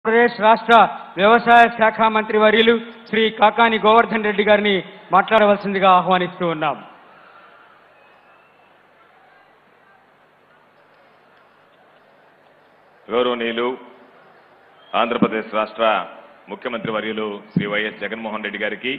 ఆంధ్రప్రదేశ్ రాష్ట్ర వ్యవసాయ శాఖ మంత్రి వర్యులు శ్రీ కాకాని గోవర్ధన్ రెడ్డి గారిని మాట్లాడవలసిందిగా ఆహ్వానిస్తూ ఉన్నాం గౌరవనీయులు ఆంధ్రప్రదేశ్ రాష్ట్ర ముఖ్యమంత్రి వర్యులు శ్రీ వైఎస్ జగన్మోహన్ రెడ్డి గారికి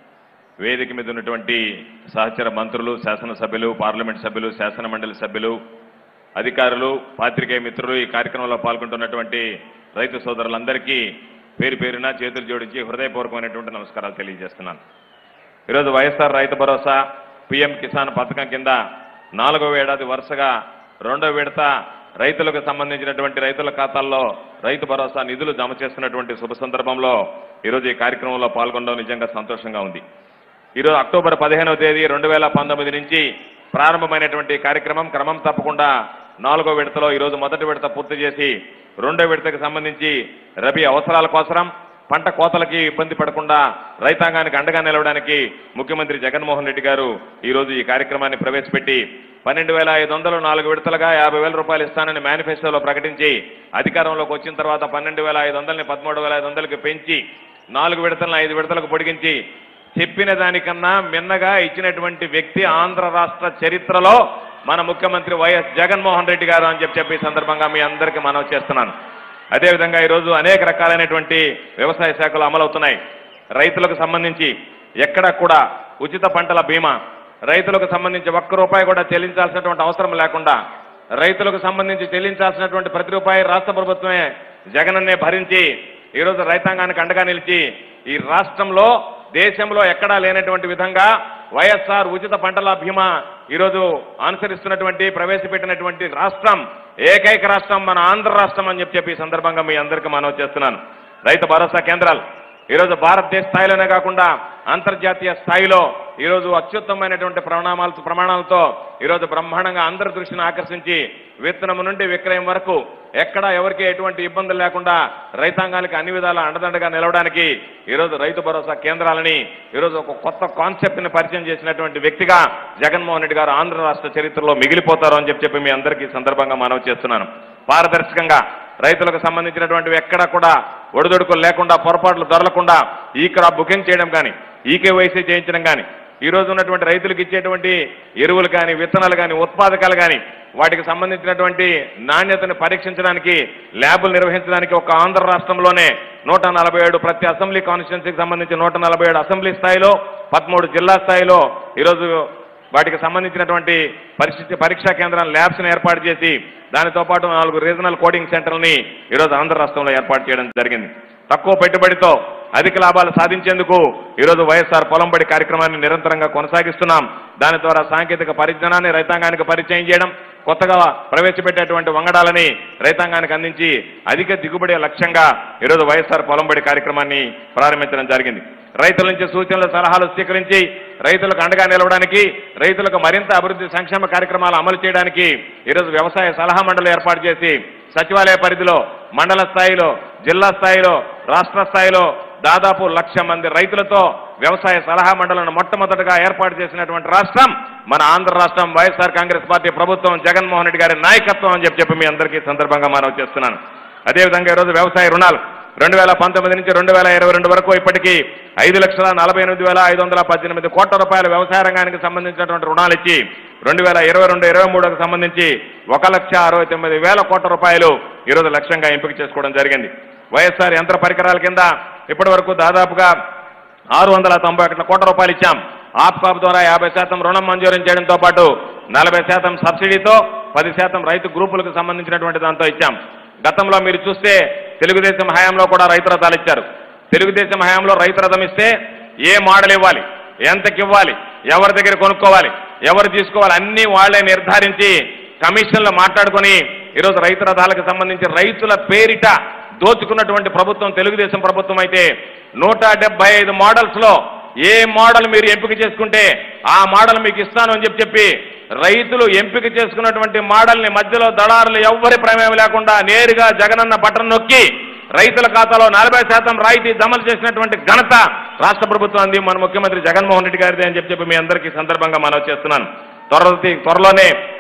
వేదిక మీద ఉన్నటువంటి సహచర మంత్రులు శాసనసభ్యులు పార్లమెంట్ సభ్యులు శాసన మండలి సభ్యులు అధికారులు పాత్రికేయ మిత్రులు ఈ కార్యక్రమంలో పాల్గొంటున్నటువంటి రైతు సోదరులందరికీ పేరు పేరున చేతులు జోడించి హృదయపూర్వకమైనటువంటి నమస్కారాలు తెలియజేస్తున్నాను ఈరోజు వైఎస్ఆర్ రైతు భరోసా పిఎం కిసాన్ పథకం కింద నాలుగవ ఏడాది వరుసగా రెండో విడత రైతులకు సంబంధించినటువంటి రైతుల ఖాతాల్లో రైతు భరోసా నిధులు జమ చేస్తున్నటువంటి శుభ సందర్భంలో ఈరోజు ఈ కార్యక్రమంలో పాల్గొనడం నిజంగా సంతోషంగా ఉంది ఈరోజు అక్టోబర్ పదిహేనవ తేదీ రెండు వేల పంతొమ్మిది నుంచి ప్రారంభమైనటువంటి కార్యక్రమం క్రమం తప్పకుండా నాలుగో విడతలో ఈరోజు మొదటి విడత పూర్తి చేసి రెండో విడతకు సంబంధించి రబీ అవసరాల కోసరం పంట కోతలకి ఇబ్బంది పడకుండా రైతాంగానికి అండగా నిలవడానికి ముఖ్యమంత్రి జగన్మోహన్ రెడ్డి గారు ఈరోజు ఈ కార్యక్రమాన్ని ప్రవేశపెట్టి పన్నెండు వేల ఐదు వందలు నాలుగు విడతలుగా యాభై వేల రూపాయలు ఇస్తానని మేనిఫెస్టోలో ప్రకటించి అధికారంలోకి వచ్చిన తర్వాత పన్నెండు వేల ఐదు వందలని పదమూడు వేల ఐదు వందలకి పెంచి నాలుగు విడతలను ఐదు విడతలకు పొడిగించి చెప్పిన దానికన్నా మిన్నగా ఇచ్చినటువంటి వ్యక్తి ఆంధ్ర రాష్ట్ర చరిత్రలో మన ముఖ్యమంత్రి వైఎస్ జగన్మోహన్ రెడ్డి గారు అని చెప్పి చెప్పి ఈ సందర్భంగా మీ అందరికీ మనవి చేస్తున్నాను అదేవిధంగా ఈరోజు అనేక రకాలైనటువంటి వ్యవసాయ శాఖలు అమలవుతున్నాయి రైతులకు సంబంధించి ఎక్కడ కూడా ఉచిత పంటల బీమా రైతులకు సంబంధించి ఒక్క రూపాయి కూడా చెల్లించాల్సినటువంటి అవసరం లేకుండా రైతులకు సంబంధించి చెల్లించాల్సినటువంటి ప్రతి రూపాయి రాష్ట్ర ప్రభుత్వమే జగనన్నే భరించి ఈరోజు రైతాంగానికి అండగా నిలిచి ఈ రాష్ట్రంలో దేశంలో ఎక్కడా లేనటువంటి విధంగా వైఎస్ఆర్ ఉచిత పంటల బీమా ఈరోజు అనుసరిస్తున్నటువంటి ప్రవేశపెట్టినటువంటి రాష్ట్రం ఏకైక రాష్ట్రం మన ఆంధ్ర రాష్ట్రం అని చెప్పి చెప్పి ఈ సందర్భంగా మీ అందరికీ మనవి చేస్తున్నాను రైతు భరోసా కేంద్రాలు ఈరోజు భారతదేశ స్థాయిలోనే కాకుండా అంతర్జాతీయ స్థాయిలో ఈరోజు అత్యుత్తమైనటువంటి ప్రమాణాలతో ప్రమాణాలతో ఈరోజు బ్రహ్మాండంగా అందరి దృష్టిని ఆకర్షించి విత్తనం నుండి విక్రయం వరకు ఎక్కడ ఎవరికి ఎటువంటి ఇబ్బందులు లేకుండా రైతాంగానికి అన్ని విధాల అండదండగా నిలవడానికి ఈరోజు రైతు భరోసా కేంద్రాలని ఈరోజు ఒక కొత్త కాన్సెప్ట్ ని పరిచయం చేసినటువంటి వ్యక్తిగా జగన్మోహన్ రెడ్డి గారు ఆంధ్ర రాష్ట్ర చరిత్రలో మిగిలిపోతారు అని చెప్పి చెప్పి మీ అందరికీ ఈ సందర్భంగా మనవి చేస్తున్నాను పారదర్శకంగా రైతులకు సంబంధించినటువంటివి ఎక్కడ కూడా ఒడిదొడుకులు లేకుండా పొరపాట్లు దొరలకుండా ఈ క్రాప్ బుకింగ్ చేయడం కానీ ఈకేవైసీ చేయించడం కానీ ఈ రోజు ఉన్నటువంటి రైతులకు ఇచ్చేటువంటి ఎరువులు కానీ విత్తనాలు కానీ ఉత్పాదకాలు కానీ వాటికి సంబంధించినటువంటి నాణ్యతను పరీక్షించడానికి ల్యాబులు నిర్వహించడానికి ఒక ఆంధ్ర రాష్ట్రంలోనే నూట నలభై ఏడు ప్రతి అసెంబ్లీ కాన్స్టిట్యున్సీకి సంబంధించి నూట నలభై ఏడు అసెంబ్లీ స్థాయిలో పదమూడు జిల్లా స్థాయిలో ఈరోజు వాటికి సంబంధించినటువంటి పరిస్థితి పరీక్షా కేంద్రాలు ల్యాబ్స్ ని ఏర్పాటు చేసి దానితో పాటు నాలుగు రీజనల్ కోడింగ్ సెంటర్లని ఈరోజు ఆంధ్ర రాష్ట్రంలో ఏర్పాటు చేయడం జరిగింది తక్కువ పెట్టుబడితో అధిక లాభాలు సాధించేందుకు ఈరోజు వైఎస్ఆర్ పొలంబడి కార్యక్రమాన్ని నిరంతరంగా కొనసాగిస్తున్నాం దాని ద్వారా సాంకేతిక పరిజ్ఞానాన్ని రైతాంగానికి పరిచయం చేయడం కొత్తగా ప్రవేశపెట్టేటువంటి వంగడాలని రైతాంగానికి అందించి అధిక దిగుబడి లక్ష్యంగా ఈరోజు వైఎస్ఆర్ పొలంబడి కార్యక్రమాన్ని ప్రారంభించడం జరిగింది రైతుల నుంచి సూచనలు సలహాలు స్వీకరించి రైతులకు అండగా నిలవడానికి రైతులకు మరింత అభివృద్ధి సంక్షేమ కార్యక్రమాలు అమలు చేయడానికి ఈరోజు వ్యవసాయ సలహా మండలి ఏర్పాటు చేసి సచివాలయ పరిధిలో మండల స్థాయిలో జిల్లా స్థాయిలో రాష్ట్ర స్థాయిలో దాదాపు లక్ష మంది రైతులతో వ్యవసాయ సలహా మండలను మొట్టమొదటగా ఏర్పాటు చేసినటువంటి రాష్ట్రం మన ఆంధ్ర రాష్ట్రం వైఎస్ఆర్ కాంగ్రెస్ పార్టీ ప్రభుత్వం జగన్మోహన్ రెడ్డి గారి నాయకత్వం అని చెప్పి చెప్పి మీ అందరికీ ఈ సందర్భంగా మనవి చేస్తున్నాను అదేవిధంగా ఈరోజు వ్యవసాయ రుణాలు రెండు వేల పంతొమ్మిది నుంచి రెండు వేల ఇరవై రెండు వరకు ఇప్పటికీ ఐదు లక్షల నలభై ఎనిమిది వేల ఐదు వందల పద్దెనిమిది కోట్ల రూపాయల వ్యవసాయ రంగానికి సంబంధించినటువంటి రుణాలు ఇచ్చి రెండు వేల ఇరవై రెండు ఇరవై మూడుకు సంబంధించి ఒక లక్ష అరవై తొమ్మిది వేల కోట్ల రూపాయలు ఈరోజు లక్ష్యంగా ఎంపిక చేసుకోవడం జరిగింది వైఎస్ఆర్ యంత్ర పరికరాల కింద ఇప్పటి వరకు దాదాపుగా ఆరు వందల తొంభై ఒకటి కోట్ల రూపాయలు ఇచ్చాం ఆప్కాప్ ద్వారా యాభై శాతం రుణం మంజూరు చేయడంతో పాటు నలభై శాతం సబ్సిడీతో పది శాతం రైతు గ్రూపులకు సంబంధించినటువంటి దాంతో ఇచ్చాం గతంలో మీరు చూస్తే తెలుగుదేశం హయాంలో కూడా రైతు రథాలు ఇచ్చారు తెలుగుదేశం హయాంలో రైతు రథం ఇస్తే ఏ మోడల్ ఇవ్వాలి ఎంతకి ఇవ్వాలి ఎవరి దగ్గర కొనుక్కోవాలి ఎవరు తీసుకోవాలి అన్నీ వాళ్ళే నిర్ధారించి కమిషన్లు మాట్లాడుకొని ఈరోజు రైతు రథాలకు సంబంధించి రైతుల పేరిట దోచుకున్నటువంటి ప్రభుత్వం తెలుగుదేశం ప్రభుత్వం అయితే నూట డెబ్బై ఐదు మోడల్స్ లో ఏ మోడల్ మీరు ఎంపిక చేసుకుంటే ఆ మోడల్ మీకు ఇస్తాను అని చెప్పి చెప్పి రైతులు ఎంపిక చేసుకున్నటువంటి మోడల్ ని మధ్యలో దళారులు ఎవ్వరి ప్రమేయం లేకుండా నేరుగా జగనన్న బటన్ నొక్కి రైతుల ఖాతాలో నలభై శాతం రాయితీ జమలు చేసినటువంటి ఘనత రాష్ట్ర ప్రభుత్వం అంది మన ముఖ్యమంత్రి జగన్మోహన్ రెడ్డి గారిది అని చెప్పి చెప్పి మీ అందరికీ ఈ సందర్భంగా మనవి చేస్తున్నాను త్వర త్వరలోనే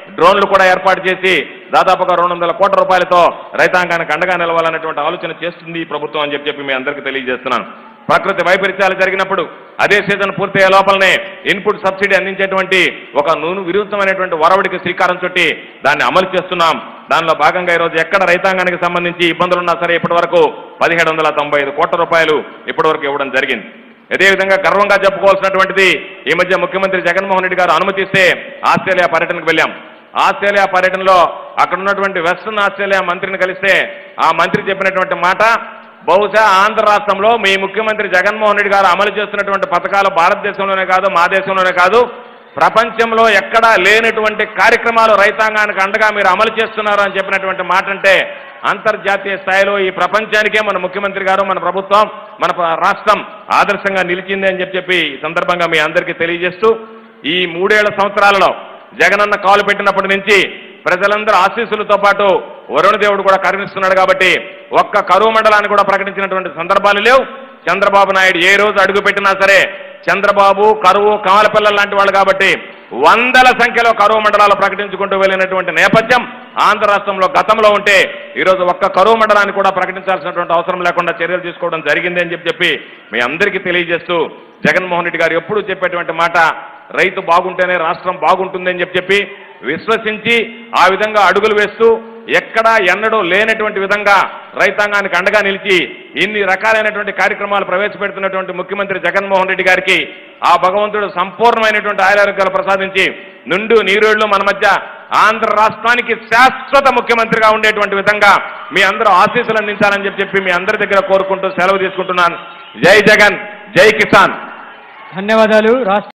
డ్రోన్లు కూడా ఏర్పాటు చేసి దాదాపుగా రెండు వందల కోట్ల రూపాయలతో రైతాంగానికి అండగా నిలవాలనేటువంటి ఆలోచన చేస్తుంది ఈ ప్రభుత్వం అని చెప్పి చెప్పి మీ అందరికీ తెలియజేస్తున్నాను ప్రకృతి వైపరీత్యాలు జరిగినప్పుడు అదే సీజన్ పూర్తయ్యే లోపలనే ఇన్పుట్ సబ్సిడీ అందించేటువంటి ఒక నూనె విరుద్ధమైనటువంటి వరవడికి శ్రీకారం చుట్టి దాన్ని అమలు చేస్తున్నాం దానిలో భాగంగా ఈరోజు ఎక్కడ రైతాంగానికి సంబంధించి ఇబ్బందులు ఉన్నా సరే ఇప్పటి వరకు పదిహేడు వందల తొంభై ఐదు కోట్ల రూపాయలు ఇప్పటి వరకు ఇవ్వడం జరిగింది అదేవిధంగా గర్వంగా చెప్పుకోవాల్సినటువంటిది ఈ మధ్య ముఖ్యమంత్రి జగన్మోహన్ రెడ్డి గారు అనుమతిస్తే ఆస్ట్రేలియా పర్యటనకు వెళ్ళాం ఆస్ట్రేలియా పర్యటనలో అక్కడ ఉన్నటువంటి వెస్ట్రన్ ఆస్ట్రేలియా మంత్రిని కలిస్తే ఆ మంత్రి చెప్పినటువంటి మాట బహుశా ఆంధ్ర రాష్ట్రంలో మీ ముఖ్యమంత్రి జగన్మోహన్ రెడ్డి గారు అమలు చేస్తున్నటువంటి పథకాలు భారతదేశంలోనే కాదు మా దేశంలోనే కాదు ప్రపంచంలో ఎక్కడా లేనటువంటి కార్యక్రమాలు రైతాంగానికి అండగా మీరు అమలు చేస్తున్నారు అని చెప్పినటువంటి మాట అంటే అంతర్జాతీయ స్థాయిలో ఈ ప్రపంచానికే మన ముఖ్యమంత్రి గారు మన ప్రభుత్వం మన ప్ర- రాష్ట్రం ఆదర్శంగా నిలిచింది అని చెప్పి చెప్పి ఈ సందర్భంగా మీ అందరికీ తెలియజేస్తూ ఈ మూడేళ్ల సంవత్సరాలలో జగనన్న కాలు పెట్టినప్పటి నుంచి ప్రజలందరూ ఆశీస్సులతో పాటు వరుణ దేవుడు కూడా కరుణిస్తున్నాడు కాబట్టి ఒక్క కరువు మండలాన్ని కూడా ప్రకటించినటువంటి సందర్భాలు లేవు చంద్రబాబు నాయుడు ఏ రోజు అడుగు పెట్టినా సరే చంద్రబాబు కరువు కామలపిల్లల లాంటి వాళ్ళు కాబట్టి వందల సంఖ్యలో కరువు మండలాలు ప్రకటించుకుంటూ వెళ్ళినటువంటి నేపథ్యం ఆంధ్ర రాష్ట్రంలో గతంలో ఉంటే ఈరోజు ఒక్క కరువు మండలాన్ని కూడా ప్రకటించాల్సినటువంటి అవసరం లేకుండా చర్యలు తీసుకోవడం జరిగింది అని చెప్పి చెప్పి మీ అందరికీ తెలియజేస్తూ జగన్మోహన్ రెడ్డి గారు ఎప్పుడూ చెప్పేటువంటి మాట రైతు బాగుంటేనే రాష్ట్రం బాగుంటుంది అని చెప్పి చెప్పి విశ్వసించి ఆ విధంగా అడుగులు వేస్తూ ఎక్కడా ఎన్నడూ లేనటువంటి విధంగా రైతాంగానికి అండగా నిలిచి ఇన్ని రకాలైనటువంటి కార్యక్రమాలు ప్రవేశపెడుతున్నటువంటి ముఖ్యమంత్రి జగన్మోహన్ రెడ్డి గారికి ఆ భగవంతుడు సంపూర్ణమైనటువంటి ఆయురారోగ్యాలు ప్రసాదించి నుండు నీరేళ్లు మన మధ్య ఆంధ్ర రాష్ట్రానికి శాశ్వత ముఖ్యమంత్రిగా ఉండేటువంటి విధంగా మీ అందరూ ఆశీస్సులు అందించాలని చెప్పి చెప్పి మీ అందరి దగ్గర కోరుకుంటూ సెలవు తీసుకుంటున్నాను జై జగన్ జై కిసాన్ ధన్యవాదాలు రాష్ట్ర